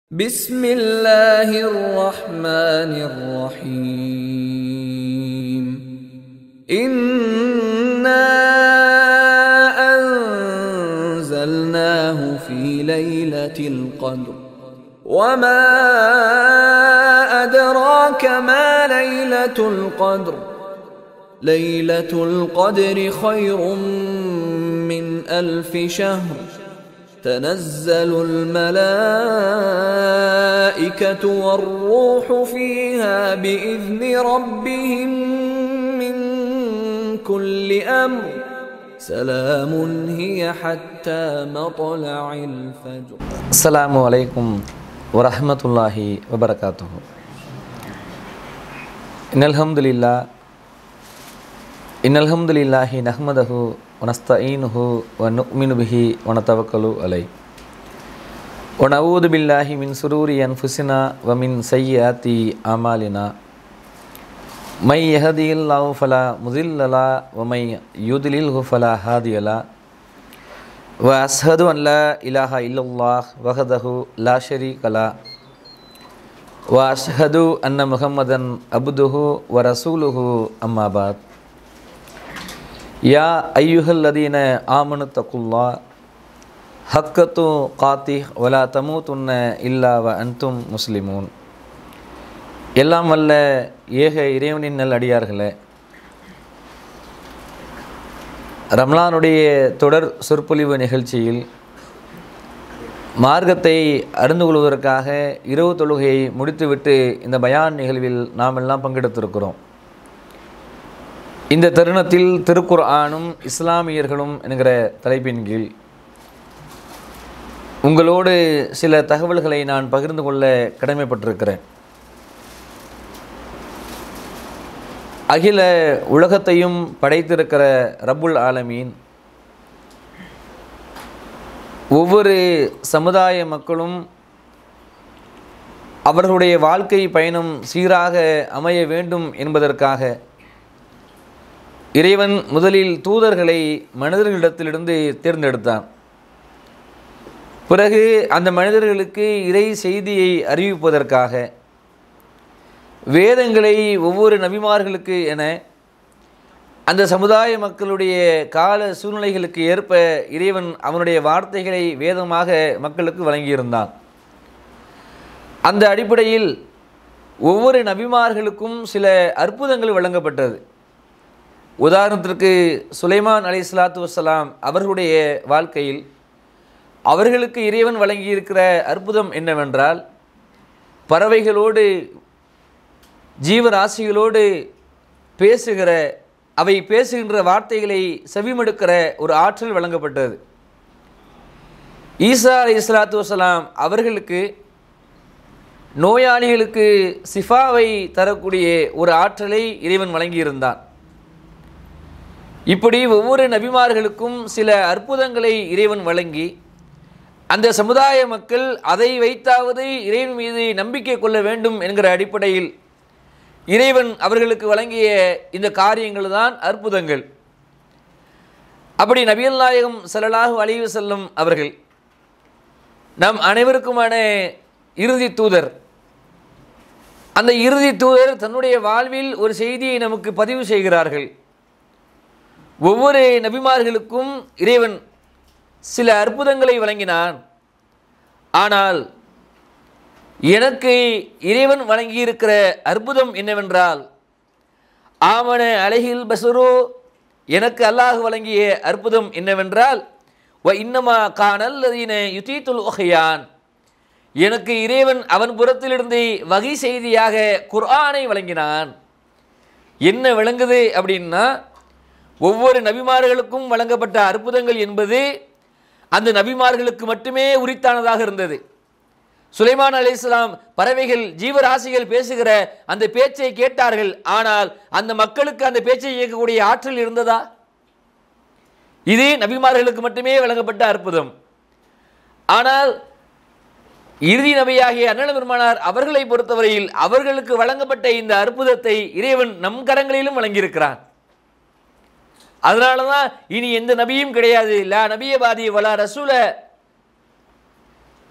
بسم الله الرحمن الرحيم إنا أنزلناه في ليلة القدر وما أدراك ما ليلة القدر ليلة القدر خير من ألف شهر تنزل الملائكة والروح فيها بإذن ربهم من كل أمر سلام هي حتى مطلع الفجر அஸ்ஸலாமு அலைக்கும் வரஹ்மத்துல்லாஹி வபரகாத்துஹு இன்னல்ஹம்துலில்லா இன்னல்ஹம்துலில்லாஹி நஹ்மதஹு வனஸ்தஈனுஹு வ நுக்மினு பிஹி வனதவக்கலு அலை ونعوذ بالله من سرور أنفسنا ومن سيئات أعمالنا من يهدي الله فلا مضل له ومن يضلله فلا هادي له وأشهد أن لا إله إلا الله وحده لا شريك له وأشهد أن محمدا عبده ورسوله أما بعد يا أيها الذين آمنوا اتقوا الله حق تقاته ولا تموتن إلا وأنتم مسلمون எல்லாம் வல்ல ஏக இறைவனின் நல் அடியார்களே ரம்லானுடைய தொடர் சொற்பொழிவு நிகழ்ச்சியில் மார்க்கத்தை அறிந்து கொள்வதற்காக இரவு தொழுகையை முடித்துவிட்டு இந்த பயான் நிகழ்வில் நாம் எல்லாம் பங்கெடுத்திருக்கிறோம் இந்த தருணத்தில் திருக்குர் ஆனும் இஸ்லாமியர்களும் என்கிற தலைப்பின் கீழ் உங்களோடு சில தகவல்களை நான் பகிர்ந்து கொள்ள கடமைப்பட்டிருக்கிறேன் அகில உலகத்தையும் படைத்திருக்கிற ரப்புல் ஆலமீன் ஒவ்வொரு சமுதாய மக்களும் அவர்களுடைய வாழ்க்கை பயணம் சீராக அமைய வேண்டும் என்பதற்காக இறைவன் முதலில் தூதர்களை மனிதர்களிடத்திலிருந்து தேர்ந்தெடுத்தான் பிறகு அந்த மனிதர்களுக்கு இறை செய்தியை அறிவிப்பதற்காக வேதங்களை ஒவ்வொரு நபிமார்களுக்கு என அந்த சமுதாய மக்களுடைய கால சூழ்நிலைகளுக்கு ஏற்ப இறைவன் அவனுடைய வார்த்தைகளை வேதமாக மக்களுக்கு வழங்கியிருந்தான் அந்த அடிப்படையில் ஒவ்வொரு நபிமார்களுக்கும் சில அற்புதங்கள் வழங்கப்பட்டது உதாரணத்திற்கு சுலைமான் அலி இஸ்லாத்து வசலாம் அவர்களுடைய வாழ்க்கையில் அவர்களுக்கு இறைவன் வழங்கியிருக்கிற அற்புதம் என்னவென்றால் பறவைகளோடு ஜீவராசிகளோடு பேசுகிற அவை பேசுகின்ற வார்த்தைகளை செவிமடுக்கிற ஒரு ஆற்றல் வழங்கப்பட்டது ஈசா அலி இஸ்லாத்து வசலாம் அவர்களுக்கு நோயாளிகளுக்கு சிஃபாவை தரக்கூடிய ஒரு ஆற்றலை இறைவன் வழங்கியிருந்தான் இப்படி ஒவ்வொரு நபிமார்களுக்கும் சில அற்புதங்களை இறைவன் வழங்கி அந்த சமுதாய மக்கள் அதை வைத்தாவது இறைவன் மீது நம்பிக்கை கொள்ள வேண்டும் என்கிற அடிப்படையில் இறைவன் அவர்களுக்கு வழங்கிய இந்த காரியங்கள் தான் அற்புதங்கள் அப்படி நபியல் நாயகம் சல்லாஹு அழிவு செல்லும் அவர்கள் நம் அனைவருக்குமான இறுதி தூதர் அந்த இறுதி தூதர் தன்னுடைய வாழ்வில் ஒரு செய்தியை நமக்கு பதிவு செய்கிறார்கள் ஒவ்வொரு நபிமார்களுக்கும் இறைவன் சில அற்புதங்களை வழங்கினான் ஆனால் எனக்கு இறைவன் வழங்கியிருக்கிற அற்புதம் என்னவென்றால் ஆமன அழகில் பசுரோ எனக்கு அல்லாஹ் வழங்கிய அற்புதம் என்னவென்றால் வ இன்னமா காணல் அதீன யுத்தீத்துல் ஒகையான் எனக்கு இறைவன் அவன் புறத்திலிருந்து வகை செய்தியாக குர்ஆனை வழங்கினான் என்ன விளங்குது அப்படின்னா ஒவ்வொரு நபிமார்களுக்கும் வழங்கப்பட்ட அற்புதங்கள் என்பது அந்த நபிமார்களுக்கு மட்டுமே உரித்தானதாக இருந்தது சுலைமான் அலி இஸ்லாம் பறவைகள் ஜீவராசிகள் பேசுகிற அந்த பேச்சை கேட்டார்கள் ஆனால் அந்த மக்களுக்கு அந்த பேச்சை இயக்கக்கூடிய ஆற்றல் இருந்ததா இது நபிமார்களுக்கு மட்டுமே வழங்கப்பட்ட அற்புதம் ஆனால் இறுதி நபியாகிய அண்ணல பெருமானார் அவர்களை பொறுத்தவரையில் அவர்களுக்கு வழங்கப்பட்ட இந்த அற்புதத்தை இறைவன் நம் கரங்களிலும் வழங்கியிருக்கிறான் அதனால தான் இனி எந்த நபியும் கிடையாது லா நபிய பாதி வலா ரசூல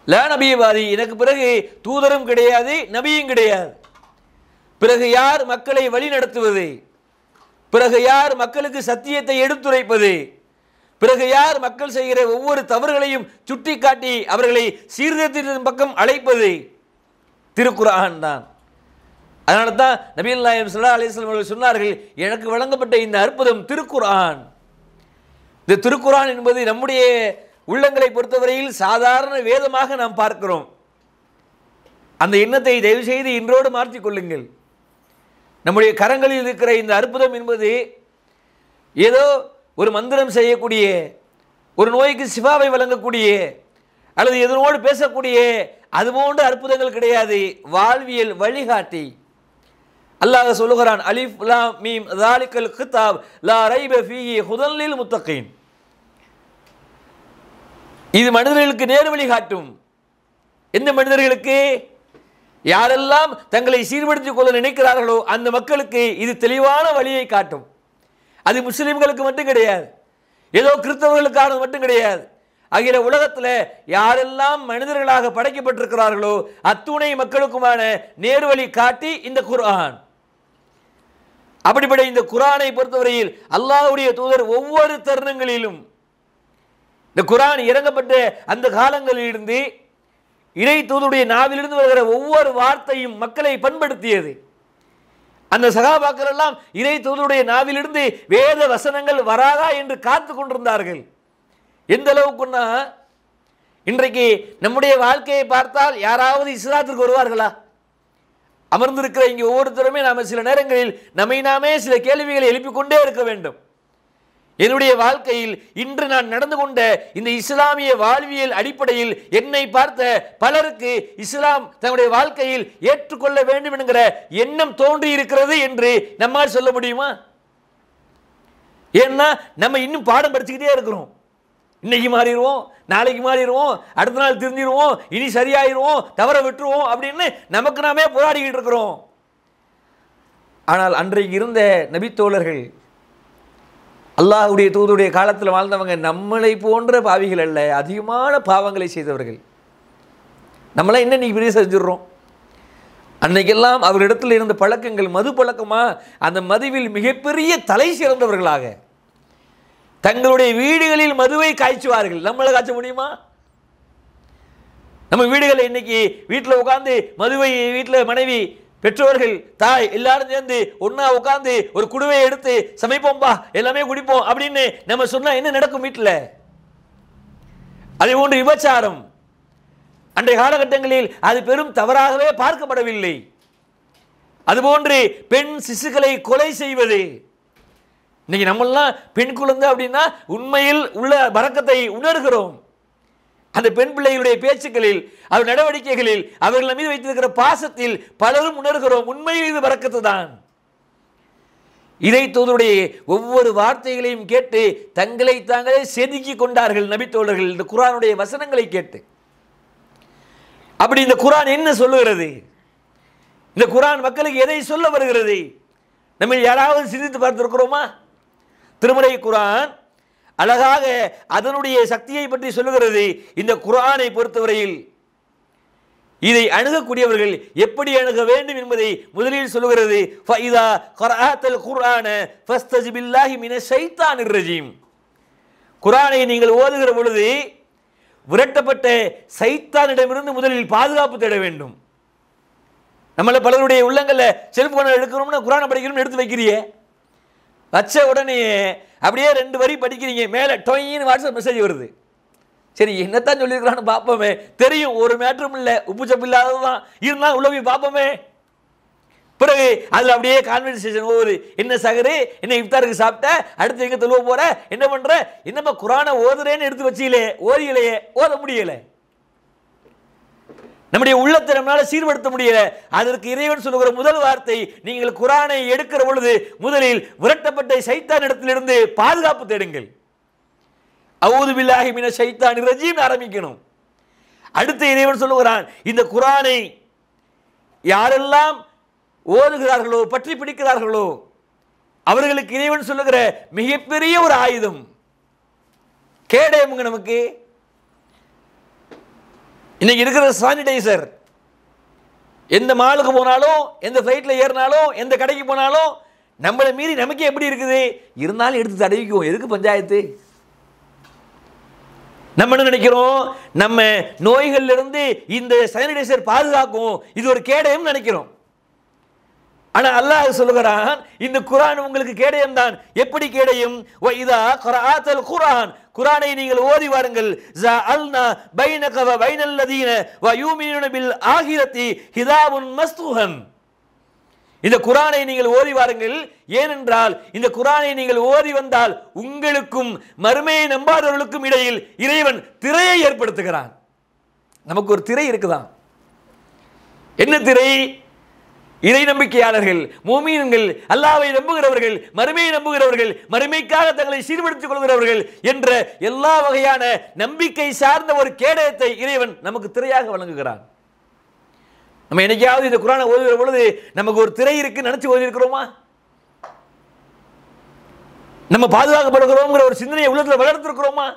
லா நபியவாதி எனக்கு பிறகு தூதரும் கிடையாது நபியும் கிடையாது பிறகு யார் மக்களை வழி நடத்துவது பிறகு யார் மக்களுக்கு சத்தியத்தை எடுத்துரைப்பது பிறகு யார் மக்கள் செய்கிற ஒவ்வொரு தவறுகளையும் சுட்டிக்காட்டி அவர்களை சீர்திருத்தத்தின் பக்கம் அழைப்பது திருக்குர்ஆன் தான் அதனால தான் நபிகள் நாயம் சல்லா அலிஸ்லாம் அவர்கள் சொன்னார்கள் எனக்கு வழங்கப்பட்ட இந்த அற்புதம் திருக்குர்ஆன் இந்த திருக்குர்ஆன் என்பது நம்முடைய உள்ளங்களை பொறுத்தவரையில் சாதாரண வேதமாக நாம் பார்க்கிறோம் அந்த எண்ணத்தை தயவு செய்து இன்றோடு மாற்றிக் கொள்ளுங்கள் நம்முடைய கரங்களில் இருக்கிற இந்த அற்புதம் என்பது ஏதோ ஒரு மந்திரம் செய்யக்கூடிய ஒரு நோய்க்கு சிவாவை வழங்கக்கூடிய அல்லது எதனோடு பேசக்கூடிய அது போன்ற அற்புதங்கள் கிடையாது வாழ்வியல் வழிகாட்டி அல்லாஹ் சொல்லுகிறான் அலிஃப் லாம் மீம் தாலிக்கல் கிதாப் லா ரைப ஃபீஹி ஹுதல்லில் முத்தகீன் இது மனிதர்களுக்கு நேர் வழி காட்டும் எந்த மனிதர்களுக்கு யாரெல்லாம் தங்களை சீர்படுத்திக் கொள்ள நினைக்கிறார்களோ அந்த மக்களுக்கு இது தெளிவான வழியை காட்டும் அது முஸ்லிம்களுக்கு மட்டும் கிடையாது ஏதோ கிறிஸ்தவர்களுக்கானது மட்டும் கிடையாது அகில உலகத்தில் யாரெல்லாம் மனிதர்களாக படைக்கப்பட்டிருக்கிறார்களோ அத்துணை மக்களுக்குமான நேர்வழி காட்டி இந்த குர்ஆன் அப்படிப்பட்ட இந்த குர்ஆனை பொறுத்தவரையில் அல்லாஹ்வுடைய தூதர் ஒவ்வொரு தருணங்களிலும் இந்த குர்ஆன் இறங்கப்பட்ட அந்த காலங்களிலிருந்து இறை தூதருடைய நாவிலிருந்து வருகிற ஒவ்வொரு வார்த்தையும் மக்களை பண்படுத்தியது அந்த சகாபாக்கள் எல்லாம் இறை தூதருடைய நாவிலிருந்து வேத வசனங்கள் வராதா என்று காத்து கொண்டிருந்தார்கள் எந்த அளவுக்குன்னா இன்றைக்கு நம்முடைய வாழ்க்கையை பார்த்தால் யாராவது இஸ்லாத்திற்கு வருவார்களா அமர்ந்திருக்கிற இங்கே ஒவ்வொருத்தருமே நாம் சில நேரங்களில் நம்மை நாமே சில கேள்விகளை எழுப்பிக் கொண்டே இருக்க வேண்டும் என்னுடைய வாழ்க்கையில் இன்று நான் நடந்து கொண்ட இந்த இஸ்லாமிய வாழ்வியல் அடிப்படையில் என்னை பார்த்த பலருக்கு இஸ்லாம் தன்னுடைய வாழ்க்கையில் ஏற்றுக்கொள்ள வேண்டும் என்கிற எண்ணம் தோன்றி இருக்கிறது என்று நம்மால் சொல்ல முடியுமா ஏன்னா நம்ம இன்னும் பாடம் படிச்சுக்கிட்டே இருக்கிறோம் இன்னைக்கு மாறிடுவோம் நாளைக்கு மாறிடுவோம் அடுத்த நாள் திருந்திடுவோம் இனி சரியாயிருவோம் தவற விட்டுருவோம் அப்படின்னு நமக்கு நாமே போராடிக்கிட்டு இருக்கிறோம் ஆனால் அன்றைக்கு இருந்த நபித்தோழர்கள் அல்லாஹ்வுடைய தூதுடைய காலத்தில் வாழ்ந்தவங்க நம்மளை போன்ற பாவிகள் அல்ல அதிகமான பாவங்களை செய்தவர்கள் நம்மளாம் என்ன இன்னைக்கு பெரிய செஞ்சிடுறோம் அன்னைக்கெல்லாம் அவரிடத்தில் இருந்த பழக்கங்கள் மது பழக்கமா அந்த மதுவில் மிகப்பெரிய தலை சிறந்தவர்களாக தங்களுடைய வீடுகளில் மதுவை காய்ச்சுவார்கள் நம்மளை காய்ச்ச முடியுமா நம்ம வீடுகளில் இன்னைக்கு வீட்டில் உட்காந்து மதுவை வீட்டில் மனைவி பெற்றோர்கள் தாய் எல்லாரும் சேர்ந்து ஒண்ணா உட்காந்து ஒரு குடுவையை எடுத்து சமைப்போம்பா எல்லாமே குடிப்போம் அப்படின்னு நம்ம சொன்னா என்ன நடக்கும் வீட்டில் அதே போன்று விபச்சாரம் அன்றைய காலகட்டங்களில் அது பெரும் தவறாகவே பார்க்கப்படவில்லை அதுபோன்று பெண் சிசுக்களை கொலை செய்வது இன்னைக்கு நம்மெல்லாம் பெண் குழந்தை அப்படின்னா உண்மையில் உள்ள பறக்கத்தை உணர்கிறோம் அந்த பெண் பிள்ளைகளுடைய பேச்சுக்களில் அவர் நடவடிக்கைகளில் அவர்கள் மீது வைத்திருக்கிற பாசத்தில் பலரும் உணர்கிறோம் உண்மையில் இது பறக்கத்து தான் இறை தூதருடைய ஒவ்வொரு வார்த்தைகளையும் கேட்டு தங்களை தாங்களே செதுக்கி கொண்டார்கள் நபித்தோழர்கள் இந்த குரானுடைய வசனங்களை கேட்டு அப்படி இந்த குரான் என்ன சொல்லுகிறது இந்த குரான் மக்களுக்கு எதை சொல்ல வருகிறது நம்ம யாராவது சிந்தித்து பார்த்திருக்கிறோமா திருமலை குரான் அழகாக அதனுடைய சக்தியை பற்றி சொல்லுகிறது இந்த குரானை பொறுத்தவரையில் இதை அணுகக்கூடியவர்கள் எப்படி அணுக வேண்டும் என்பதை முதலில் சொல்லுகிறது ஃபைதா கராத்தல் குர்ஆன ஃபஸ்தஜி பில்லாஹி மின ஷைத்தானிர் ரஜீம் குரானை நீங்கள் ஓதுகிற பொழுது விரட்டப்பட்ட சைத்தானிடமிருந்து முதலில் பாதுகாப்பு தேட வேண்டும் நம்மள பலருடைய உள்ளங்களில் செல்போனை எடுக்கணும்னு குரானை படிக்கணும்னு எடுத்து வைக்கிறியே வச்ச உடனே அப்படியே ரெண்டு வரி படிக்கிறீங்க மேலே டொயின்னு வாட்ஸ்அப் மெசேஜ் வருது சரி என்னத்தான் சொல்லியிருக்கிறான்னு பார்ப்போமே தெரியும் ஒரு மேட்டரும் இல்லை உப்பு சப்பு இல்லாதது தான் இருந்தால் உள்ள போய் பார்ப்போமே பிறகு அதில் அப்படியே கான்வர்சேஷன் ஒவ்வொரு என்ன சகரு என்ன இஃப்தாருக்கு சாப்பிட்ட அடுத்து எங்கே தொழுவ போற என்ன பண்ற என்னம்மா குரானை ஓதுறேன்னு எடுத்து வச்சீங்களே ஓதியலையே ஓத முடியலை நம்முடைய உள்ளத்தை நம்மளால சீர்படுத்த முடியல அதற்கு இறைவன் சொல்லுகிற முதல் வார்த்தை நீங்கள் குரானை எடுக்கிற பொழுது முதலில் விரட்டப்பட்ட சைத்தான் இடத்திலிருந்து பாதுகாப்பு தேடுங்கள் அவுது பில்லாஹி மின சைத்தான் ரஜீம் ஆரம்பிக்கணும் அடுத்து இறைவன் சொல்லுகிறான் இந்த குரானை யாரெல்லாம் ஓதுகிறார்களோ பற்றி பிடிக்கிறார்களோ அவர்களுக்கு இறைவன் சொல்லுகிற மிகப்பெரிய ஒரு ஆயுதம் கேடயமுங்க நமக்கு இன்னைக்கு இருக்கிற சானிடைசர் எந்த மாலுக்கு போனாலும் எந்த ஃப்ளைட்டில் ஏறினாலும் எந்த கடைக்கு போனாலும் நம்மளை மீறி நமக்கே எப்படி இருக்குது இருந்தாலும் எடுத்து தடவிக்குவோம் எதுக்கு பஞ்சாயத்து நம்ம என்ன நினைக்கிறோம் நம்ம நோய்கள்ல இருந்து இந்த சானிடைசர் பாதுகாக்கும் இது ஒரு கேடயம் நினைக்கிறோம் ஆனா அல்லாஹ் சொல்லுகிறான் இந்த குர்ஆன் உங்களுக்கு கேடயம் தான் எப்படி கேடயம் வ இதா கராத்தல் குர்ஆன் குர்ஆனை நீங்கள் ஓதி வாருங்கள் ஜஅல்னா பைனக வ பைனல் லதீன வ யூமினுன பில் ஆகிரத்தி ஹிதாபுன் மஸ்துஹன் இந்த குர்ஆனை நீங்கள் ஓதி வாருங்கள் ஏனென்றால் இந்த குர்ஆனை நீங்கள் ஓதி வந்தால் உங்களுக்கும் மறுமையை நம்பாதவர்களுக்கும் இடையில் இறைவன் திரையை ஏற்படுத்துகிறான் நமக்கு ஒரு திரை இருக்குதான் என்ன திரை இறை நம்பிக்கையாளர்கள் மூமீன்கள் அல்லாவை நம்புகிறவர்கள் மறுமையை நம்புகிறவர்கள் மறுமைக்காக தங்களை சீர்படுத்திக் கொள்கிறவர்கள் என்ற எல்லா வகையான நம்பிக்கை சார்ந்த ஒரு கேடயத்தை இறைவன் நமக்கு திரையாக வழங்குகிறான் நம்ம என்னைக்காவது இந்த குரானை ஓதுகிற பொழுது நமக்கு ஒரு திரை இருக்கு நினைச்சு ஓதி இருக்கிறோமா நம்ம பாதுகாக்கப்படுகிறோங்கிற ஒரு சிந்தனையை உள்ளத்தில் வளர்த்திருக்கிறோமா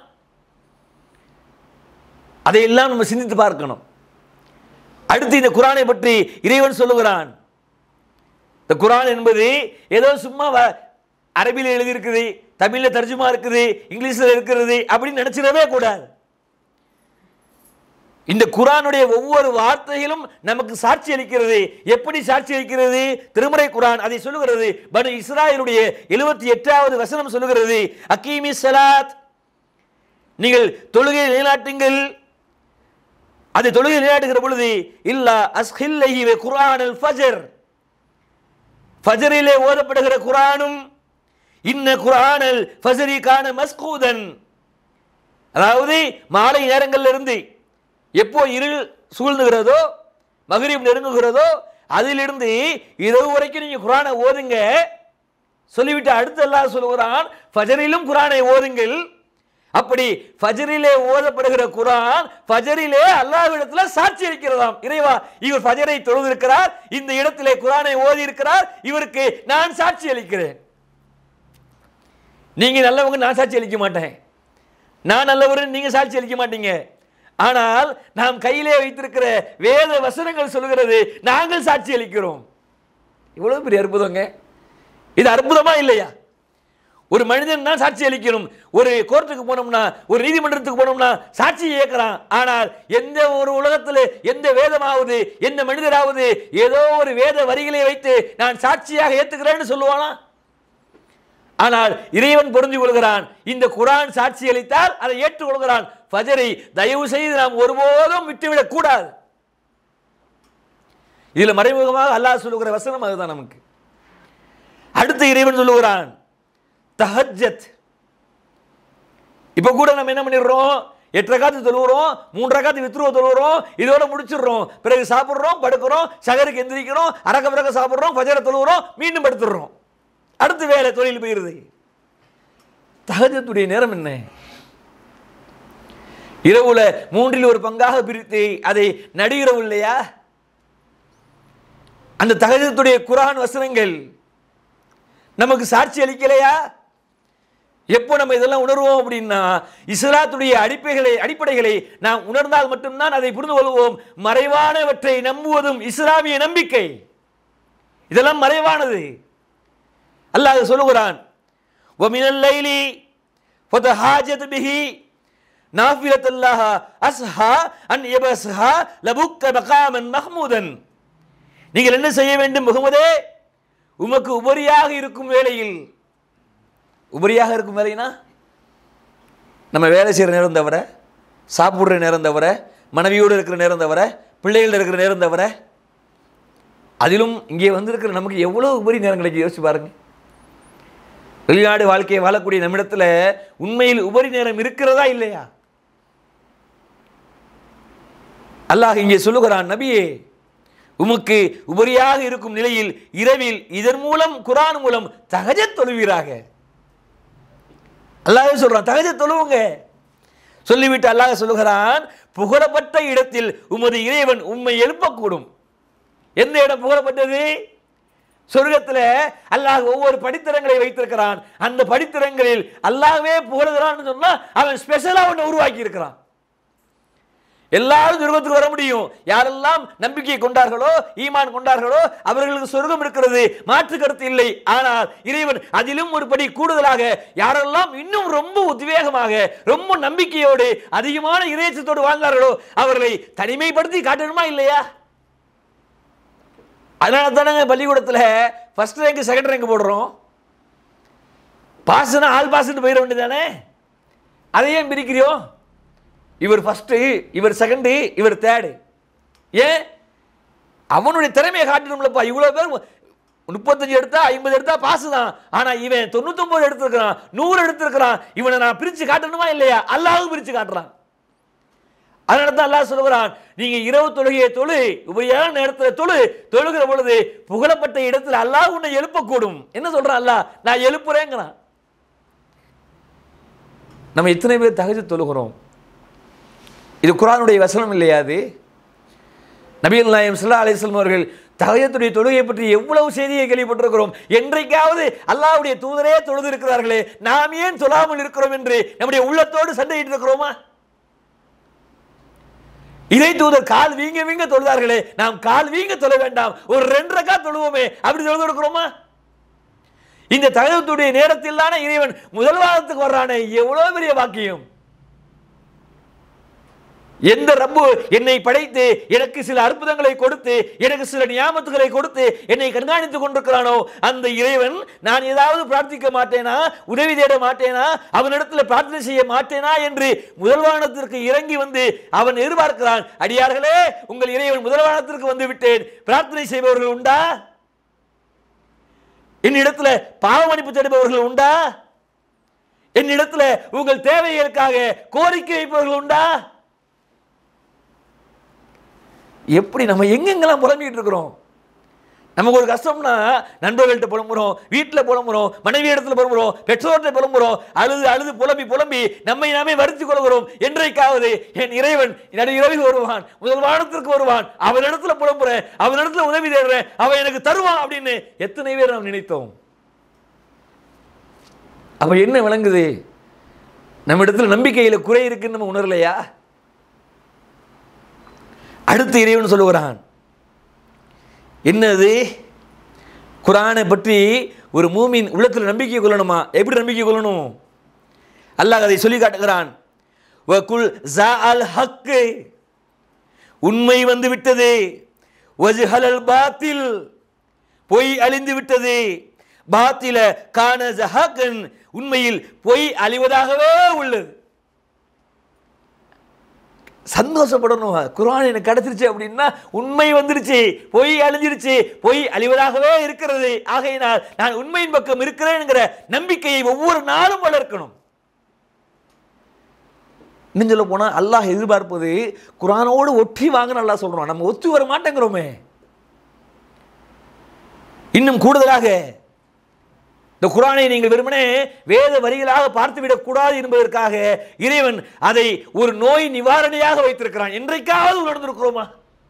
அதையெல்லாம் நம்ம சிந்தித்து பார்க்கணும் அடுத்து இந்த குரானை பற்றி இறைவன் சொல்லுகிறான் இந்த குரான் என்பது ஏதோ சும்மா வ- அரபியில் எழுதியிருக்குது தமிழில் தர்ஜுமா இருக்குது இங்கிலீஷில் இருக்கிறது அப்படின்னு நினைச்சிடவே கூடாது இந்த குரானுடைய ஒவ்வொரு வார்த்தைகளும் நமக்கு சாட்சி அளிக்கிறது எப்படி சாட்சி அளிக்கிறது திருமறை குரான் அதை சொல்லுகிறது பனு இஸ்ராயலுடைய எழுபத்தி எட்டாவது வசனம் சொல்லுகிறது அக்கீமி சலாத் நீங்கள் தொழுகை நிலைநாட்டுங்கள் அதை தொழுகை நிலைநாட்டுகிற பொழுது இல்லா அஸ்ஹில்லஹி வ குர்ஆனல் ஃபஜர் ஃபஜரிலே ஓதப்படுகிற குர்ஆனும் இன்ன குர்ஆனல் ஃபஜரி கான மஸ்கூதன் அதாவது மாலை நேரங்கள்ல இருந்து எப்போ இருள் சூழ்ந்துகிறதோ மகரிப் நெருங்குகிறதோ அதிலிருந்து இரவு வரைக்கும் நீங்க குர்ஆனை ஓதுங்க சொல்லிவிட்டு அடுத்து அல்லாஹ் சொல்லுகிறான் ஃபஜரிலும் குர்ஆனை ஓதுங்கள் அப்படி ஃபஜரிலே ஓதப்படுகிற குர்ஆன் ஃபஜரிலே அல்லாஹ்விடத்துல சாட்சி அளிக்கிறதாம் இறைவா இவர் ஃபஜரை தொழுதிருக்கிறார் இந்த இடத்திலே குர்ஆனை ஓதி இருக்கிறார் இவருக்கு நான் சாட்சி அளிக்கிறேன் நீங்க நல்லவங்க நான் சாட்சி அளிக்க மாட்டேன் நான் நல்லவர் நீங்க சாட்சி அளிக்க மாட்டீங்க ஆனால் நாம் கையிலே வைத்திருக்கிற வேத வசனங்கள் சொல்லுகிறது நாங்கள் சாட்சி அளிக்கிறோம் இவ்வளவு பெரிய அற்புதங்க இது அற்புதமா இல்லையா ஒரு மனிதன் தான் சாட்சி அளிக்கணும் ஒரு கோர்ட்டுக்கு போனோம்னா ஒரு நீதிமன்றத்துக்கு போனோம்னா சாட்சி ஏற்கிறான் ஆனால் எந்த ஒரு உலகத்தில் எந்த வேதமாவது எந்த மனிதராவது ஏதோ ஒரு வேத வரிகளை வைத்து நான் சாட்சியாக ஏத்துக்கிறேன்னு சொல்லுவானா ஆனால் இறைவன் பொருந்தி கொள்கிறான் இந்த குரான் சாட்சி அளித்தால் அதை ஏற்றுக்கொள்கிறான் ஃபஜரை தயவு செய்து நாம் ஒருபோதும் விட்டுவிடக் கூடாது இதுல மறைமுகமாக அல்லாஹ் சொல்லுகிற வசனம் அதுதான் நமக்கு அடுத்து இறைவன் சொல்லுகிறான் தஹஜத் இப்போ கூட நம்ம என்ன பண்ணிடுறோம் எட்டு ரகாத்து தொழுகிறோம் மூன்று ரகாத்து வித்ருவ தொழுகிறோம் இதோட முடிச்சிடுறோம் பிறகு சாப்பிட்றோம் படுக்கிறோம் சகருக்கு எந்திரிக்கிறோம் அரக்க பிறகு சாப்பிட்றோம் ஃபஜரை தொழுகிறோம் மீண்டும் படுத்துடுறோம் அடுத்து வேலை தொழில் போயிருது தகஜத்துடைய நேரம் என்ன இரவுல மூன்றில் ஒரு பங்காக பிரித்து அதை நடுகிறவு இல்லையா அந்த தகஜத்துடைய குரான் வசனங்கள் நமக்கு சாட்சி அளிக்கலையா எப்போ நம்ம இதெல்லாம் உணர்வோம் அப்படின்னா இஸ்லாத்துடைய அடிப்படைகளை அடிப்படைகளை நாம் உணர்ந்தால் மட்டும்தான் அதை புரிந்து கொள்வோம் மறைவானவற்றை நம்புவதும் இஸ்லாமிய நம்பிக்கை இதெல்லாம் மறைவானது அல்லாஹ் சொல்லுகிறான் وَمِنَ اللَّيْلِ فَتَهَاجَتْ بِهِ نَافِلَةً لَهَا أَسْهَى أَنْ يَبْعَثَهَا لَبُكَّ مَقَامًا مَحْمُودًا நீங்கள் என்ன செய்ய வேண்டும் முகமதே உமக்கு உபரியாக இருக்கும் வேளையில் உபரியாக இருக்கும் வேலைனா நம்ம வேலை செய்கிற நேரம் தவிர சாப்பிட்ற நேரம் தவிர மனைவியோடு இருக்கிற நேரம் தவிர பிள்ளைகள் இருக்கிற நேரம் தவிர அதிலும் இங்கே வந்திருக்கிற நமக்கு எவ்வளோ உபரி நேரம் கிடைக்கும் யோசிச்சு பாருங்க வெளிநாடு வாழ்க்கையை வாழக்கூடிய நம்மிடத்தில் உண்மையில் உபரி நேரம் இருக்கிறதா இல்லையா அல்லாஹ் இங்கே சொல்லுகிறான் நபியே உமக்கு உபரியாக இருக்கும் நிலையில் இரவில் இதன் மூலம் குரான் மூலம் தகஜத் தொழுவீராக அல்லாஹ் சொல்றான் தகஜத் தொழுவுங்க சொல்லிவிட்டு அல்லாஹ் சொல்லுகிறான் புகழப்பட்ட இடத்தில் உமது இறைவன் உம்மை எழுப்பக்கூடும் எந்த இடம் புகழப்பட்டது சொர்க்கத்தில் அல்லாஹ் ஒவ்வொரு படித்தரங்களை வைத்திருக்கிறான் அந்த படித்தரங்களில் அல்லாஹ்வே புகழுகிறான்னு சொன்னா அவன் ஸ்பெஷலா ஒன்று உருவாக்கி இருக்கிறான் எல்லாரும் சொர்க்கத்துக்கு வர முடியும் யாரெல்லாம் நம்பிக்கை கொண்டார்களோ ஈமான் கொண்டார்களோ அவர்களுக்கு சொர்க்கம் இருக்கிறது மாற்று கருத்து இல்லை ஆனால் இறைவன் அதிலும் ஒரு படி கூடுதலாக யாரெல்லாம் இன்னும் ரொம்ப உத்வேகமாக ரொம்ப நம்பிக்கையோடு அதிகமான இறைச்சத்தோடு வாழ்ந்தார்களோ அவர்களை தனிமைப்படுத்தி காட்டணுமா இல்லையா அதனால தானங்க பள்ளிக்கூடத்தில் ஃபர்ஸ்ட் ரேங்க் செகண்ட் ரேங்க் போடுறோம் பாஸ்னா ஆல் பாஸ்ன்னு போயிட வேண்டியதானே அதை ஏன் பிரிக்கிறியோ இவர் ஃபர்ஸ்ட் இவர் செகண்டு இவர் தேர்டு ஏன் அவனுடைய திறமையை காட்டணும்லப்பா இவ்வளோ பேர் முப்பத்தஞ்சு எடுத்தா ஐம்பது எடுத்தா பாஸ் தான் ஆனா இவன் தொண்ணூத்தொன்பது எடுத்திருக்கிறான் நூறு எடுத்திருக்கிறான் இவனை நான் பிரிச்சு காட்டணுமா இல்லையா அல்லாஹ்வும் பிரிச்சு காட்டுறான் அதனால தான் அல்லாஹ் சொல்லுகிறான் நீங்க இரவு தொழுகையை தொழு உபரியான நேரத்தில் தொழு தொழுகிற பொழுது புகழப்பட்ட இடத்துல அல்லாஹ் உன்னை எழுப்பக்கூடும் என்ன சொல்றான் அல்லாஹ் நான் எழுப்புறேங்கிறான் நம்ம எத்தனை பேர் தகஜ தொழுகிறோம் இது குரானுடைய வசனம் இல்லையா அது நபிகள் நாயம் சல்லா அலிஸ்லாம் அவர்கள் தகஜத்துடைய தொழுகையை பற்றி எவ்வளவு செய்தியை கேள்விப்பட்டிருக்கிறோம் என்றைக்காவது அல்லாஹ்வுடைய தூதரே தொழுது இருக்கிறார்களே நாம் ஏன் தொழாமல் இருக்கிறோம் என்று நம்முடைய உள்ளத்தோடு சண்டையிட்டு இருக்கிறோமா இதை தூதர் கால் வீங்க வீங்க தொழுதார்களே நாம் கால் வீங்க தொழ வேண்டாம் ஒரு ரெண்டு ரக்கா தொழுவோமே அப்படி தொழுது இருக்கிறோமா இந்த தகவத்துடைய நேரத்தில் தானே இறைவன் முதல் வாரத்துக்கு வர்றானே எவ்வளவு பெரிய வாக்கியம் எந்த ரப்பு என்னை படைத்து எனக்கு சில அற்புதங்களை கொடுத்து எனக்கு சில நியாமத்துகளை கொடுத்து என்னை கண்காணித்துக் கொண்டிருக்கிறானோ அந்த இறைவன் நான் ஏதாவது பிரார்த்திக்க மாட்டேனா உதவி தேட மாட்டேனா அவனிடத்தில் பிரார்த்தனை செய்ய மாட்டேனா என்று முதல்வானத்திற்கு இறங்கி வந்து அவன் எதிர்பார்க்கிறான் அடியார்களே உங்கள் இறைவன் முதல்வானத்திற்கு வந்து விட்டேன் பிரார்த்தனை செய்பவர்கள் உண்டா என்னிடத்துல பாவ மன்னிப்பு தேடுபவர்கள் உண்டா என்னிடத்துல உங்கள் தேவைகளுக்காக கோரிக்கை வைப்பவர்கள் உண்டா எப்படி நம்ம எங்கெங்கெல்லாம் புலம்பிட்டு இருக்கிறோம் நமக்கு ஒரு கஷ்டம்னா நண்பர்கள்ட்ட புலம்புறோம் வீட்டில் புலம்புறோம் மனைவி இடத்துல புலம்புறோம் பெற்றோர்கிட்ட புலம்புறோம் அழுது அழுது புலம்பி புலம்பி நம்மை நாமே வருத்திக் கொள்கிறோம் என்றைக்காவது என் இறைவன் நடு இரவில் வருவான் முதல் வானத்திற்கு வருவான் அவனிடத்துல புலம்புறேன் அவனிடத்துல உதவி தேடுறேன் அவன் எனக்கு தருவான் அப்படின்னு எத்தனை பேர் நாம் நினைத்தோம் அப்ப என்ன விளங்குது நம்ம இடத்துல நம்பிக்கையில குறை இருக்குன்னு நம்ம உணரலையா அடுத்து இறைவன் சொல்லுகிறான் என்னது குரானை பற்றி ஒரு மூமின் உள்ளத்தில் நம்பிக்கை கொள்ளணுமா எப்படி நம்பிக்கை கொள்ளணும் அல்லாஹ் அதை சொல்லி காட்டுகிறான் வகுல் ஜா அல் ஹக்கு உண்மை வந்து விட்டது வஜ்ஹலல் பாத்தில் பொய் அழிந்து விட்டது பாத்தில கான ஜஹகன் உண்மையில் பொய் அழிவதாகவே உள்ளது சந்தோஷப்படணும் குரான் எனக்கு கிடைச்சிருச்சு அப்படின்னா உண்மை வந்துருச்சு பொய் அழிஞ்சிருச்சு பொய் அழிவதாகவே இருக்கிறது ஆகையினால் நான் உண்மையின் பக்கம் இருக்கிறேன்ங்கிற நம்பிக்கையை ஒவ்வொரு நாளும் வளர்க்கணும் இன்னும் சொல்ல போனால் அல்லாஹ் எதிர்பார்ப்பது குரானோடு ஒற்றி வாங்க அல்லாஹ் சொல்றோம் நம்ம ஒத்து வர மாட்டேங்கிறோமே இன்னும் கூடுதலாக இந்த குரானை நீங்கள் வெறுமனே வேத வரிகளாக பார்த்துவிடக் கூடாது என்பதற்காக இறைவன் அதை ஒரு நோய் நிவாரணியாக வைத்திருக்கிறான் என்றைக்காவது உணர்ந்திருக்கிறோமா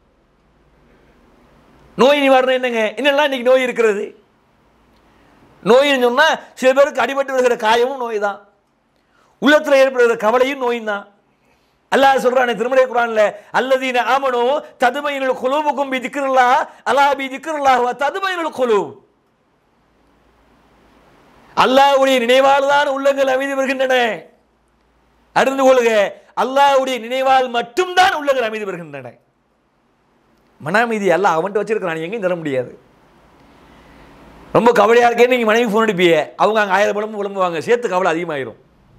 நோய் நிவாரணம் என்னங்க என்னெல்லாம் இன்னைக்கு நோய் இருக்கிறது நோயின்னு சொன்னா சில பேருக்கு அடிபட்டு வருகிற காயமும் நோய் தான் உள்ளத்தில் ஏற்படுகிற கவலையும் நோய் தான் அல்லாஹ் சொல்றானே திருமலை குரான்ல அல்லதீன ஆமனோ ததுமையினுள் குழுவுக்கும் பி திக்ருல்லா அலா பி திக்ருல்லா ததுமையினுள் குழு அல்லாஹ்வுடைய நினைவால் தான் உள்ளங்கள் அமைதி வருகின்றன அறிந்து கொள்க அல்லாஹ்வுடைய நினைவால் மட்டும்தான் உள்ளங்கள் அமைதி வருகின்றன மன அமைதி அல்லாஹ் அவன்கிட்ட வச்சிருக்கிறான் எங்கேயும் தர முடியாது ரொம்ப கவலையாக இருக்கேன்னு நீங்கள் மனைவி ஃபோன் அடிப்பிய அவங்க அங்கே ஆயிரம் புலம்பு புலம்புவாங்க சேர்த்து கவலை அதிகமாயிரும்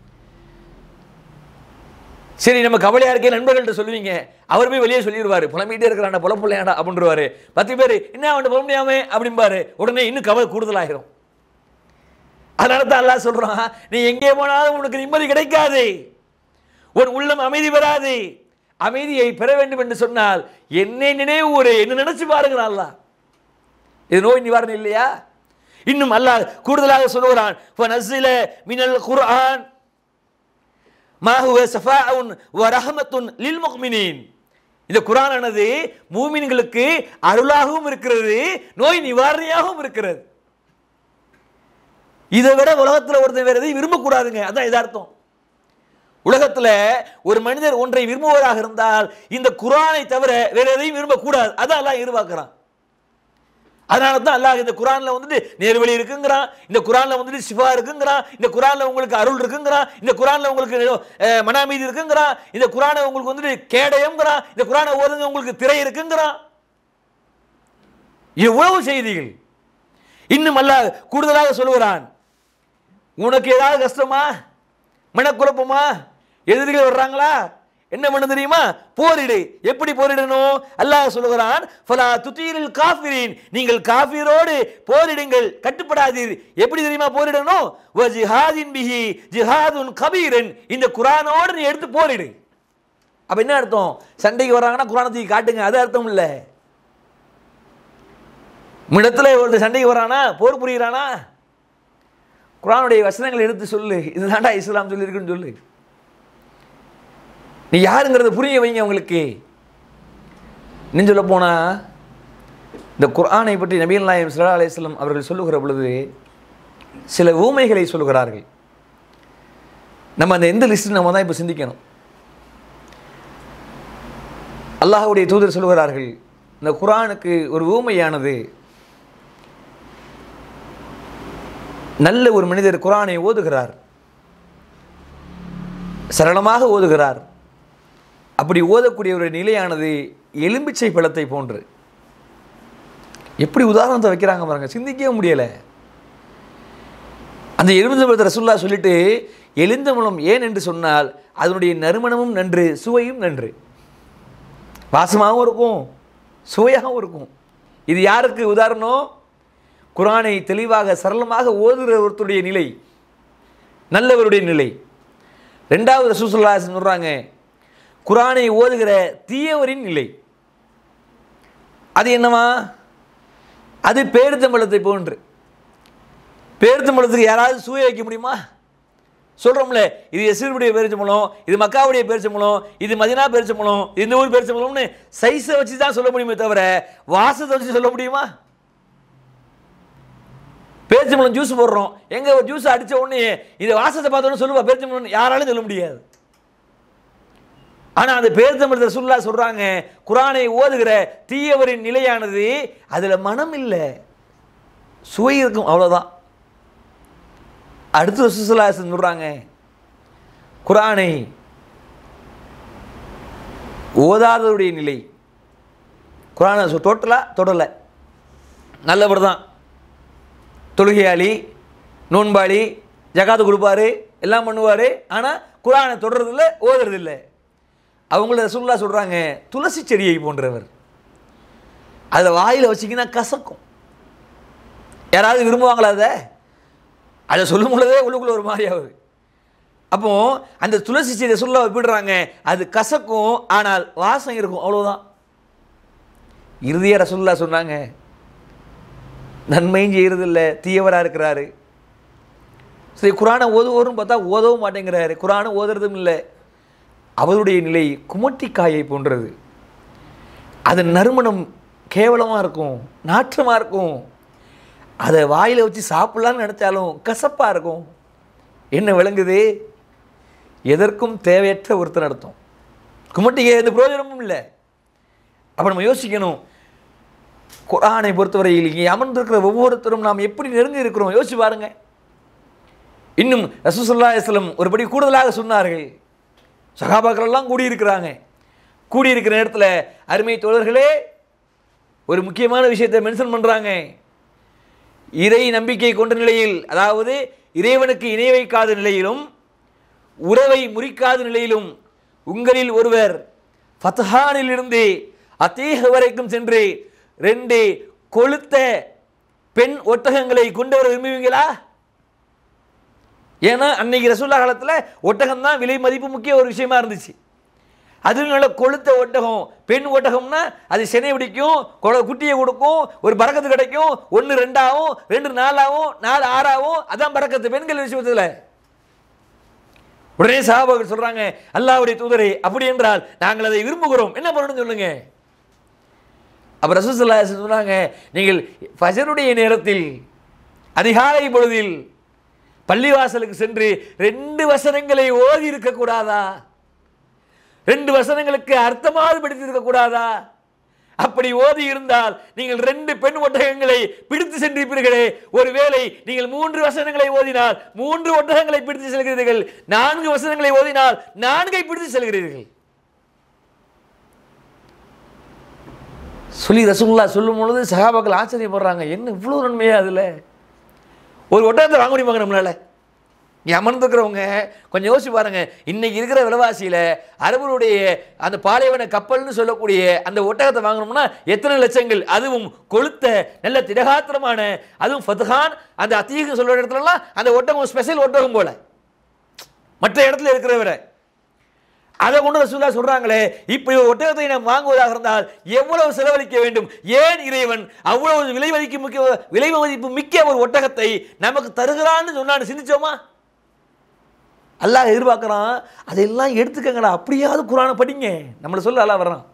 சரி நம்ம கவலையாக இருக்கே நண்பர்கள்ட்ட சொல்லுவீங்க அவர் போய் வெளியே சொல்லிடுவார் புலம்பிகிட்டே இருக்கிறான் புலம் பிள்ளையாடா அப்படின்றவாரு பத்து பேர் என்ன அவன் புல முடியாம அப்படிம்பாரு உடனே இன்னும் கவலை கூடுதலாயிரும் அதனால தான் அல்லாஹ் சொல்றான் நீ எங்கே போனாலும் உனக்கு நிம்மதி கிடைக்காது உன் உள்ளம் அமைதி பெறாது அமைதியை பெற வேண்டும் என்று சொன்னால் என்னை நினைவு ஒரு என்ன நினைச்சு பாருங்க அல்லாஹ் இது நோய் நிவாரணம் இல்லையா இன்னும் அல்லாஹ் கூடுதலாக சொல்லுகிறான் ஃபனஸ்ஸில மினல் குர்ஆன் மா ஹுவ ஸஃபாஉன் வ ரஹ்மத்துன் லில் முஃமினீன் இந்த குர்ஆனானது மூமின்களுக்கு அருளாகவும் இருக்கிறது நோய் நிவாரணியாகவும் இருக்கிறது இதை விட உலகத்தில் ஒருத்தன் வேற எதையும் விரும்பக்கூடாதுங்க அதான் எதார்த்தம் உலகத்துல ஒரு மனிதர் ஒன்றை விரும்புவதாக இருந்தால் இந்த குரானை தவிர வேற எதையும் விரும்பக்கூடாது அதான் அல்லாஹ் எதிர்பார்க்கிறான் அதனால தான் அல்லாஹ் இந்த குரான்ல வந்துட்டு நேர்வழி இருக்குங்கிறான் இந்த குரான்ல வந்துட்டு சிவா இருக்குங்கிறான் இந்த குரான்ல உங்களுக்கு அருள் இருக்குங்கிறான் இந்த குரான்ல உங்களுக்கு அஹ், மனாமீதி இருக்குங்கிறான் இந்த குரானை உங்களுக்கு வந்துட்டு கேடயம்ங்கிறான் இந்த குரானை ஓதுங்க உங்களுக்கு திரை இருக்குங்கிறான் எவ்வளவு செய்திகள் இன்னும் அல்லாஹ் கூடுதலாக சொல்லுகிறான் உனக்கு ஏதாவது கஷ்டமா மனக்குழப்பமா எதிரிகள் வர்றாங்களா என்ன பண்ண தெரியுமா போரிடு எப்படி போரிடணும் அல்லாஹ் சொல்லுகிறான் ஃபலா துத்தீரில் காஃபிரின் நீங்கள் காஃபிரோடு போரிடுங்கள் கட்டுப்படாதீர் எப்படி தெரியுமா போரிடணும் வ ஜிஹாதின் பிஹி ஜிஹாதுன் கபீரன் இந்த குரானோடு நீ எடுத்து போரிடு அப்ப என்ன அர்த்தம் சண்டைக்கு வராங்கன்னா குரானத்துக்கு காட்டுங்க அது அர்த்தம் இல்லை இடத்துல ஒரு சண்டைக்கு வரானா போர் புரிகிறானா குரானுடைய வசனங்களை எடுத்து சொல்லு இதுதான்டா இஸ்லாம் சொல்லியிருக்குன்னு சொல்லு நீ யாருங்கிறத புரிய வைங்க உங்களுக்கு இன்னும் சொல்ல போனா இந்த குர்ஆனை பற்றி நபிகள் நாயம் சல்லா அலிஸ்லாம் அவர்கள் சொல்லுகிற பொழுது சில ஊமைகளை சொல்லுகிறார்கள் நம்ம அந்த எந்த லிஸ்ட் நம்ம தான் இப்போ சிந்திக்கணும் அல்லாஹ்வுடைய தூதர் சொல்லுகிறார்கள் இந்த குர்ஆனுக்கு ஒரு ஊமையானது நல்ல ஒரு மனிதர் குரானை ஓதுகிறார் சரளமாக ஓதுகிறார் அப்படி ஓதக்கூடிய ஒரு நிலையானது எலும்பிச்சை பழத்தை போன்று எப்படி உதாரணத்தை வைக்கிறாங்க பாருங்க சிந்திக்கவே முடியலை அந்த எலுமிச்சை பழத்தை ரசுல்லா சொல்லிட்டு எலிந்தமலம் ஏன் என்று சொன்னால் அதனுடைய நறுமணமும் நன்று சுவையும் நன்று வாசமாகவும் இருக்கும் சுவையாகவும் இருக்கும் இது யாருக்கு உதாரணம் குரானை தெளிவாக சரளமாக ஓதுகிற ஒருத்தருடைய நிலை நல்லவருடைய நிலை ரெண்டாவது ரசூசுல்லா சொல்கிறாங்க குரானை ஓதுகிற தீயவரின் நிலை அது என்னவா அது பேருத்தம்பழத்தை போன்று பேருத்தம்பழத்துக்கு யாராவது சூய வைக்க முடியுமா சொல்கிறோம்ல இது எசிறுடைய பேரிச்சம்பழம் இது மக்காவுடைய பேரிச்சம்பழம் இது மதினா பேரிச்சம்பழம் இந்த ஊர் பேரிச்சம்பழம்னு சைஸை வச்சு தான் சொல்ல முடியுமே தவிர வாசத்தை வச்சு சொல்ல முடியுமா பேரிச்சம்பழம் ஜூஸ் போடுறோம் எங்க ஒரு ஜூஸ் அடிச்ச உடனே இதை வாசத்தை பார்த்தோன்னு சொல்லுவா பேரிச்சம்பழம் யாராலும் சொல்ல முடியாது ஆனா அந்த பேரிச்சம்பழத்தை சொல்லா சொல்றாங்க குரானை ஓதுகிற தீயவரின் நிலையானது அதுல மனம் இல்லை சுவை இருக்கும் அவ்வளவுதான் அடுத்து சுசுலாசன் சொல்றாங்க குரானை ஓதாதவருடைய நிலை குரானை தொட்டலா தொடலை நல்லவர் தான் தொழுகையாளி நோன்பாளி ஜகாத்து கொடுப்பாரு எல்லாம் பண்ணுவார் ஆனால் குரானை தொடர்றதில்ல ஓதுறதில்ல அவங்கள ரசூல்லா சொல்கிறாங்க துளசி செடியை போன்றவர் அதை வாயில் வச்சிங்கன்னா கசக்கும் யாராவது விரும்புவாங்களா அதை அதை சொல்லும் பொழுதே உள்ளுக்குள்ள ஒரு மாதிரி ஆகுது அப்போ அந்த துளசி செடியை சொல்ல விடுறாங்க அது கசக்கும் ஆனால் வாசம் இருக்கும் அவ்வளோதான் இறுதியாக ரசூல்லா சொன்னாங்க நன்மையும் செய்கிறதில்ல தீயவராக இருக்கிறாரு சரி குரானை ஓதுவோரும் பார்த்தா ஓதவும் மாட்டேங்கிறாரு குரானை ஓதுறதும் இல்லை அவருடைய நிலை குமட்டிக்காயை போன்றது அது நறுமணம் கேவலமாக இருக்கும் நாற்றமாக இருக்கும் அதை வாயில் வச்சு சாப்பிட்லான்னு நினச்சாலும் கசப்பாக இருக்கும் என்ன விளங்குது எதற்கும் தேவையற்ற ஒருத்தர் நடத்தும் குமட்டிக்கை எந்த பிரயோஜனமும் இல்லை அப்போ நம்ம யோசிக்கணும் குரானை பொறுத்தவரையில் இங்கே அமர்ந்திருக்கிற ஒவ்வொருத்தரும் நாம் எப்படி நெருங்கி இருக்கிறோம் யோசிச்சு பாருங்க இன்னும் ரசூசல்லா இஸ்லம் ஒருபடி கூடுதலாக சொன்னார்கள் சகாபாக்கள் எல்லாம் கூடியிருக்கிறாங்க கூடியிருக்கிற நேரத்தில் அருமை தோழர்களே ஒரு முக்கியமான விஷயத்தை மென்ஷன் பண்ணுறாங்க இறை நம்பிக்கை கொண்ட நிலையில் அதாவது இறைவனுக்கு இணை வைக்காத நிலையிலும் உறவை முறிக்காத நிலையிலும் உங்களில் ஒருவர் ஃபத்ஹானிலிருந்து அத்தீக வரைக்கும் சென்று ரெண்டு கொளுத்த பெண் ஒட்டகங்களை கொண்டு வர விரும்புவீங்களா ஏன்னா அன்னைக்கு ரசூல்லா காலத்தில் ஒட்டகம் தான் விலை மதிப்பு முக்கிய ஒரு விஷயமா இருந்துச்சு அதுனால கொளுத்த ஒட்டகம் பெண் ஒட்டகம்னா அது செனை பிடிக்கும் கொ- குட்டியை கொடுக்கும் ஒரு பறக்கத்து கிடைக்கும் ஒன்று ரெண்டாவும் ரெண்டு நாலாவும் நாலு ஆறாவும் அதான் பறக்கத்து பெண்கள் விஷயத்தில் உடனே சாபாக்கள் சொல்றாங்க அல்லாஹ்வுடைய தூதரே அப்படி என்றால் நாங்கள் அதை விரும்புகிறோம் என்ன பண்ணணும் சொல்லுங்க அப்ப ரசூலுல்லாஹி அலைஹி வஸல்லம் சொன்னாங்க நீங்கள் ஃபஜருடைய நேரத்தில் அதிகாலை பொழுதில் பள்ளிவாசலுக்கு சென்று ரெண்டு வசனங்களை ஓதி இருக்கக்கூடாதா ரெண்டு வசனங்களுக்கு அர்த்தமாவது படித்திருக்க கூடாதா அப்படி ஓதி இருந்தால் நீங்கள் ரெண்டு பெண் ஒட்டகங்களை பிடித்து சென்றிருப்பீர்களே ஒருவேளை நீங்கள் மூன்று வசனங்களை ஓதினால் மூன்று ஒட்டகங்களை பிடித்து செல்கிறீர்கள் நான்கு வசனங்களை ஓதினால் நான்கை பிடித்து செல்கிறீர்கள் சொல்லி ரசூல்லா சொல்லும் பொழுது சகாபாக்கள் ஆச்சரியப்படுறாங்க என்ன இவ்வளோ நன்மையா அதில் ஒரு ஒட்டகத்தை வாங்க முடியுமாங்க நம்மளால இங்கே அமர்ந்துக்கிறவங்க கொஞ்சம் யோசிச்சு பாருங்க இன்னைக்கு இருக்கிற விலைவாசியில் அரபுடைய அந்த பாலைவன கப்பல்னு சொல்லக்கூடிய அந்த ஒட்டகத்தை வாங்கணும்னா எத்தனை லட்சங்கள் அதுவும் கொளுத்த நல்ல திடகாத்திரமான அதுவும் ஃபத்ஹான் அந்த அத்தீகம் சொல்கிற இடத்துலலாம் அந்த ஒட்டகம் ஸ்பெஷல் ஒட்டகம் போல மற்ற இடத்துல இருக்கிற விட அதை கொண்டு ரசூல்லா சொல்றாங்களே இப்படி ஒரு ஒட்டகத்தை நாம் வாங்குவதாக இருந்தால் எவ்வளவு செலவழிக்க வேண்டும் ஏன் இறைவன் அவ்வளவு விலை மதிக்க மிக்க விலை மதிப்பு மிக்க ஒரு ஒட்டகத்தை நமக்கு தருகிறான்னு சொன்னான்னு சிந்திச்சோமா அல்லாஹ் எதிர்பார்க்குறான் அதெல்லாம் எடுத்துக்கங்கடா அப்படியாவது குரானை படிங்க நம்மளை சொல்ல அல்லாஹ் வர்றான்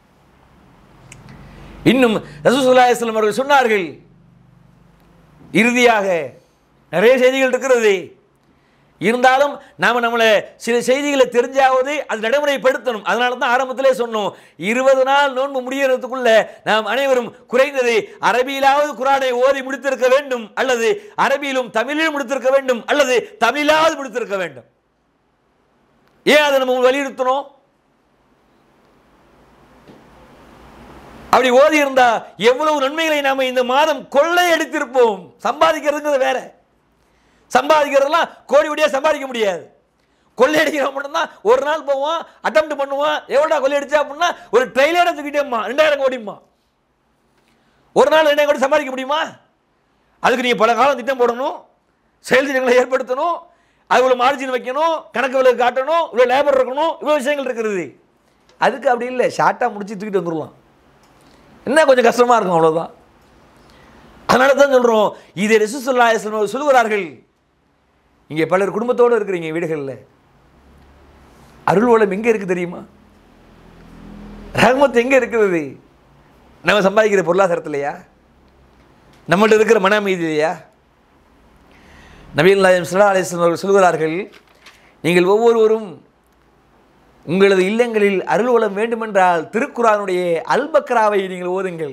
இன்னும் ரசூசுல்லாஸ்லம் அவர்கள் சொன்னார்கள் இறுதியாக நிறைய செய்திகள் இருக்கிறது இருந்தாலும் நாம் நம்மளை சில செய்திகளை தெரிஞ்சாவது அது நடைமுறைப்படுத்தணும் அதனால தான் ஆரம்பத்திலே சொன்னோம் இருபது நாள் நோன்பு முடியறதுக்குள்ள நாம் அனைவரும் குறைந்தது அரபியிலாவது குரானை ஓதி முடித்திருக்க வேண்டும் அல்லது அரபியிலும் தமிழிலும் முடித்திருக்க வேண்டும் அல்லது தமிழாவது முடித்திருக்க வேண்டும் ஏன் அதை நம்ம வலியுறுத்தணும் அப்படி ஓதி இருந்தா எவ்வளவு நன்மைகளை நாம இந்த மாதம் கொள்ளை அடித்திருப்போம் சம்பாதிக்கிறதுங்கிறது வேற சம்பாதிக்கிறதெல்லாம் கோடி கோடியாக சம்பாதிக்க முடியாது கொள்ளையடிக்கிறவன் மட்டும்தான் ஒரு நாள் போவான் அட்டம் பண்ணுவான் எவ்வளோடா கொள்ளையடிச்சா அப்படின்னா ஒரு ட்ரெயிலரை தூக்கிட்டேம்மா ரெண்டாயிரம் கோடிம்மா ஒரு நாள் ரெண்டாயிரம் கோடி சம்பாதிக்க முடியுமா அதுக்கு நீங்கள் பல காலம் திட்டம் போடணும் செயல் திட்டங்களை ஏற்படுத்தணும் அது இவ்வளோ மார்ஜின் வைக்கணும் கணக்கு விலை காட்டணும் இவ்வளோ லேபர் இருக்கணும் இவ்வளோ விஷயங்கள் இருக்கிறது அதுக்கு அப்படி இல்லை ஷார்ட்டாக முடிச்சு தூக்கிட்டு வந்துடலாம் என்ன கொஞ்சம் கஷ்டமாக இருக்கும் அவ்வளோதான் அதனால தான் சொல்கிறோம் இதை ரசூசுல்லா சொல்லுகிறார்கள் இங்கே பலர் குடும்பத்தோடு இருக்கிறீங்க வீடுகளில் அருள் வளம் எங்கே இருக்குது தெரியுமா ரஹமத் எங்கே இருக்கிறது நம்ம சம்பாதிக்கிற பொருளாதாரத்திலையா நம்மள்ட்ட இருக்கிற மன அமைதியிலையா நபீல் நாயம் சல்லா அலிஸ்லாம் அவர்கள் சொல்கிறார்கள் நீங்கள் ஒவ்வொருவரும் உங்களது இல்லங்களில் அருள் வளம் வேண்டுமென்றால் திருக்குறானுடைய அல்பக்ராவை நீங்கள் ஓதுங்கள்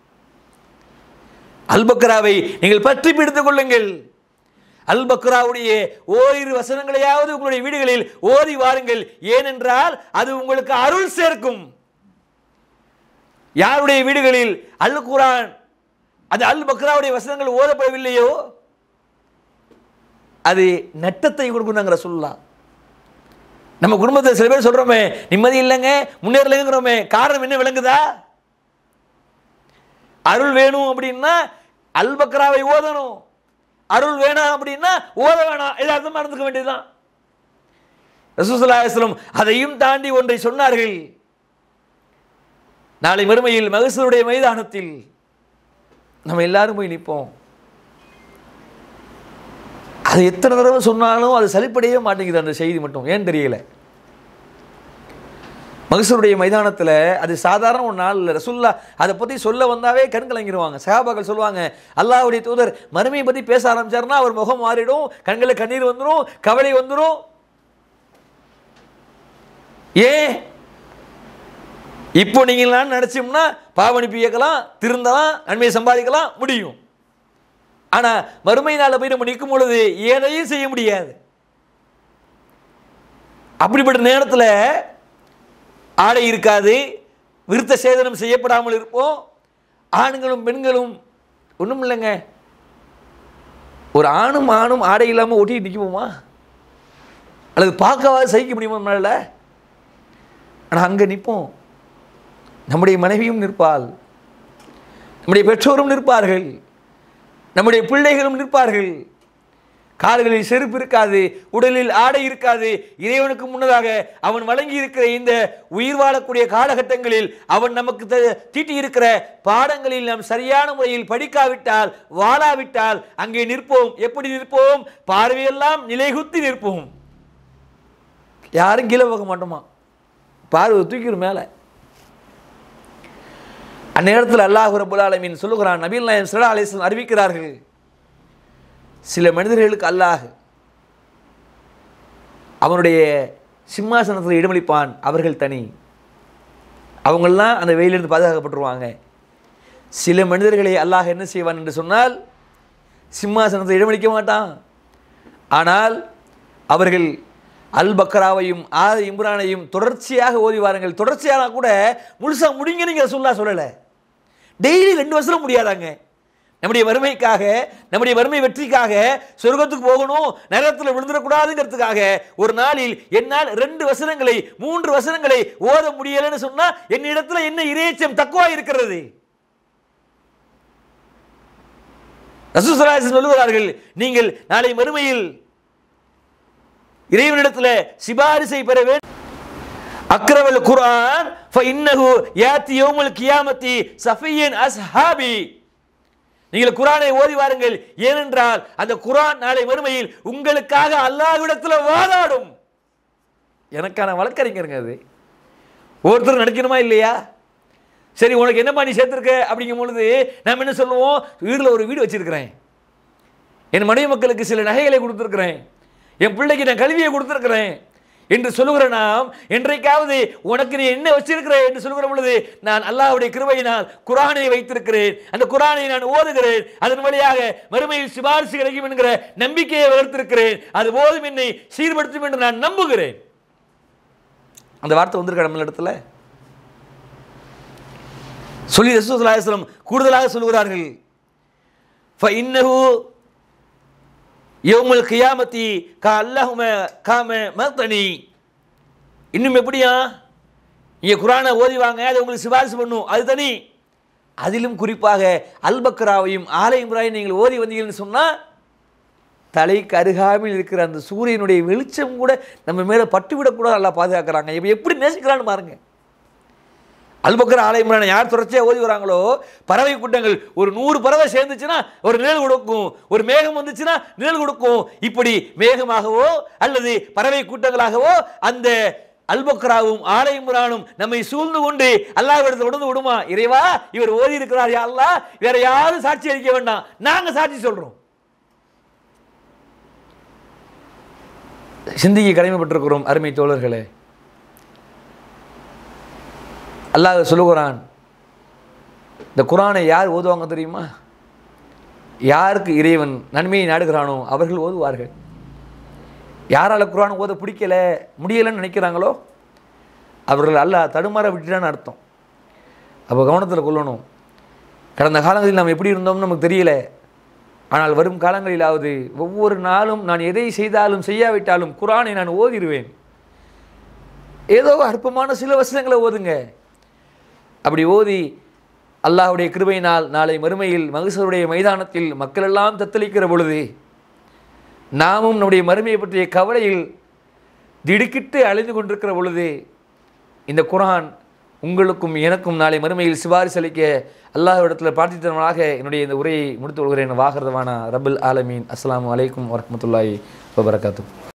அல்பக்ராவை நீங்கள் பற்றி பிடித்துக் கொள்ளுங்கள் அல்பக்ராவுடைய ஓரிரு வசனங்களையாவது உங்களுடைய வீடுகளில் ஓதி வாருங்கள் ஏனென்றால் அது உங்களுக்கு அருள் சேர்க்கும் யாருடைய வீடுகளில் அல் குரான் அது அல் பக்ராவுடைய வசனங்கள் ஓதப்படவில்லையோ அது நட்டத்தை கொடுக்குறாங்கிற சொல்லலாம் நம்ம குடும்பத்தில் சில பேர் சொல்றோமே நிம்மதி இல்லைங்க முன்னேறலைங்கிறோமே காரணம் என்ன விளங்குதா அருள் வேணும் அப்படின்னா அல்பக்ராவை ஓதணும் அருள் வேணாம் அப்படின்னா ஓத வேணாம் எல்லாத்தையும் மறந்துக்க வேண்டியதுதான் ரசூசல்லாஸ்லம் அதையும் தாண்டி ஒன்றை சொன்னார்கள் நாளை மறுமையில் மகசூருடைய மைதானத்தில் நம்ம எல்லாரும் போய் நிற்போம் அது எத்தனை தடவை சொன்னாலும் அது சலிப்படையவே மாட்டேங்குது அந்த செய்தி மட்டும் ஏன் தெரியல மகசூருடைய மைதானத்தில் அது சாதாரண ஒரு நாள் இல்லை ரசுல்லா அதை பற்றி சொல்ல வந்தாவே கண் கலங்கிடுவாங்க சகாபாக்கள் சொல்லுவாங்க அல்லாஹ்வுடைய தூதர் மறுமையை பற்றி பேச ஆரம்பிச்சாருன்னா அவர் முகம் மாறிடும் கண்களில் கண்ணீர் வந்துடும் கவலை வந்துடும் ஏன் இப்போ நீங்கள் நான் நினச்சோம்னா பாவனிப்பு இயக்கலாம் திருந்தலாம் நன்மையை சம்பாதிக்கலாம் முடியும் ஆனால் மறுமை நாளில் போய் நம்ம நிற்கும் பொழுது எதையும் செய்ய முடியாது அப்படிப்பட்ட நேரத்தில் ஆடை இருக்காது விருத்த சேதனம் செய்யப்படாமல் இருப்போம் ஆண்களும் பெண்களும் ஒன்றும் இல்லைங்க ஒரு ஆணும் ஆணும் ஆடை இல்லாமல் ஒட்டி நிற்குவோமா அல்லது பார்க்கவாது சகிக்க முடியுமா நம்மளால ஆனால் அங்கே நிற்போம் நம்முடைய மனைவியும் நிற்பாள் நம்முடைய பெற்றோரும் நிற்பார்கள் நம்முடைய பிள்ளைகளும் நிற்பார்கள் கால்களில் செருப்பு இருக்காது உடலில் ஆடை இருக்காது இறைவனுக்கு முன்னதாக அவன் வழங்கி இருக்கிற இந்த உயிர் வாழக்கூடிய காலகட்டங்களில் அவன் நமக்கு த- தீட்டி இருக்கிற பாடங்களில் நாம் சரியான முறையில் படிக்காவிட்டால் வாழாவிட்டால் அங்கே நிற்போம் எப்படி நிற்போம் பார்வையெல்லாம் நிலைகுத்தி நிற்போம் யாரும் கீழே போக மாட்டோமா பார்வை தூக்கிடும் மேலே அந்நேரத்தில் அல்லாஹ் ரபுல் ஆலமீன் சொல்லுகிறான் நபீல் நாயம் சல்லா அலிஸ்லாம் அறிவிக்கிறார்கள் சில மனிதர்களுக்கு அல்லாஹ் அவனுடைய சிம்மாசனத்தில் இடமளிப்பான் அவர்கள் தனி அவங்கெல்லாம் அந்த வெயிலிருந்து பாதுகாக்கப்பட்டுருவாங்க சில மனிதர்களை அல்லாஹ் என்ன செய்வான் என்று சொன்னால் சிம்மாசனத்தை இடமளிக்க மாட்டான் ஆனால் அவர்கள் அல் பக்ராவையும் ஆத இம்ரானையும் தொடர்ச்சியாக ஓதி வாருங்கள் தொடர்ச்சியாக கூட முழுசாக முடிங்க நீங்கள் சொல்லா சொல்லலை டெய்லி ரெண்டு வருஷம் முடியாதாங்க நம்முடைய வறுமைக்காக நம்முடைய வறுமை வெற்றிக்காக சொர்க்கத்துக்கு போகணும் நரகத்தில் விழுந்துடக்கூடாதுங்கிறதுக்காக ஒரு நாளில் என்னால் ரெண்டு வசனங்களை மூன்று வசனங்களை ஓத முடியலைன்னு சொன்னா என்னிடத்துல என்ன இறைச்சம் தக்குவா இருக்கிறது ரசூசராசன் சொல்லுகிறார்கள் நீங்கள் நாளை மறுமையில் இறைவனிடத்தில் சிபாரிசை பெற வேண்டும் அக்ரவல் குர்ஆன் ஃபஇன்னஹு யாத்தி யௌமுல் கியாமத்தி சஃபியன் அஸ்ஹாபி நீங்கள் குரானை ஓதி வாருங்கள் ஏனென்றால் அந்த குரான் நாளை மறுமையில் உங்களுக்காக அல்லாஹ்விடத்தில் வாதாடும் எனக்கான வழக்கறிஞருங்க அது ஒருத்தர் நடிக்கணுமா இல்லையா சரி உனக்கு என்னப்பா நீ சேர்த்துருக்க அப்படிங்கும் பொழுது நாம் என்ன சொல்லுவோம் வீட்டில் ஒரு வீடு வச்சிருக்கிறேன் என் மனைவி மக்களுக்கு சில நகைகளை கொடுத்துருக்கிறேன் என் பிள்ளைக்கு நான் கல்வியை கொடுத்துருக்கிறேன் என்று சொல்லுகிற நாம் என்றைக்காவது உனக்கு நீ என்ன வச்சிருக்கிற என்று சொல்லுகிற பொழுது நான் அல்லாஹ்வுடைய கிருபையினால் குரானை வைத்திருக்கிறேன் அந்த குரானை நான் ஓதுகிறேன் அதன் வழியாக மறுமையில் சிபாரிசு கிடைக்கும் என்கிற நம்பிக்கையை வளர்த்திருக்கிறேன் அது போதும் என்னை சீர்படுத்தும் என்று நான் நம்புகிறேன் அந்த வார்த்தை வந்திருக்க நம்ம இடத்துல சொல்லி ரசூலுல்லாஹி கூடுதலாக சொல்கிறார்கள் فإنه யௌமுல் கியாமத்தி கா அல்லாஹும காம மத்தனி இன்னும் எப்படியா நீங்கள் குரானை ஓதிவாங்க அதை உங்களுக்கு சிபாரிசு பண்ணும் அது தனி அதிலும் குறிப்பாக அல்பக்ராவையும் ஆலை இம்ராயும் நீங்கள் ஓதி வந்தீங்கன்னு சொன்னால் தலைக்கு அருகாமையில் இருக்கிற அந்த சூரியனுடைய வெளிச்சம் கூட நம்ம மேலே பட்டுவிடக்கூட நல்லா பாதுகாக்கிறாங்க இப்போ எப்படி நேசிக்கிறான்னு பாருங்க அல்பக்கர் ஆலயம்ரான யார் தொடர்ச்சியாக ஓதி வராங்களோ பறவை கூட்டங்கள் ஒரு நூறு பறவை சேர்ந்துச்சுன்னா ஒரு நிழல் கொடுக்கும் ஒரு மேகம் வந்துச்சுன்னா நிழல் கொடுக்கும் இப்படி மேகமாகவோ அல்லது பறவை கூட்டங்களாகவோ அந்த அல்பக்ராவும் ஆலயமுரானும் நம்மை சூழ்ந்து கொண்டு அல்லாஹ்விடத்தில் உணர்ந்து விடுமா இறைவா இவர் ஓதி இருக்கிறார் யா அல்லாஹ் வேற யாரும் சாட்சி அளிக்க வேண்டாம் நாங்க சாட்சி சொல்றோம் சிந்திக்க கடமைப்பட்டிருக்கிறோம் அருமை தோழர்களே அல்லாஹ் சொல்லுகிறான் இந்த குரானை யார் ஓதுவாங்க தெரியுமா யாருக்கு இறைவன் நன்மையை நாடுகிறானோ அவர்கள் ஓதுவார்கள் யாரால் குரான் ஓத பிடிக்கல முடியலைன்னு நினைக்கிறாங்களோ அவர்கள் அல்லாஹ் தடுமாற விட்டுட்டான்னு அர்த்தம் அப்போ கவனத்தில் கொள்ளணும் கடந்த காலங்களில் நாம் எப்படி இருந்தோம்னு நமக்கு தெரியல ஆனால் வரும் காலங்களிலாவது ஒவ்வொரு நாளும் நான் எதை செய்தாலும் செய்யாவிட்டாலும் குரானை நான் ஓதிடுவேன் ஏதோ அற்பமான சில வசனங்களை ஓதுங்க அப்படி ஓதி அல்லாஹ்வுடைய கிருபையினால் நாளை மறுமையில் மகசருடைய மைதானத்தில் மக்களெல்லாம் தத்தளிக்கிற பொழுது நாமும் நம்முடைய மறுமையை பற்றிய கவலையில் திடுக்கிட்டு அழிந்து கொண்டிருக்கிற பொழுது இந்த குரான் உங்களுக்கும் எனக்கும் நாளை மறுமையில் சிபாரிசு அளிக்க அல்லாஹ்விடத்தில் பிரார்த்தித்தனமாக என்னுடைய இந்த உரையை முடித்து கொள்கிறேன் வாகரதவான ரபுல் ஆலமீன் அஸ்ஸலாமு அலைக்கும் வரஹ்மத்துல்லாஹி வபரகாத்து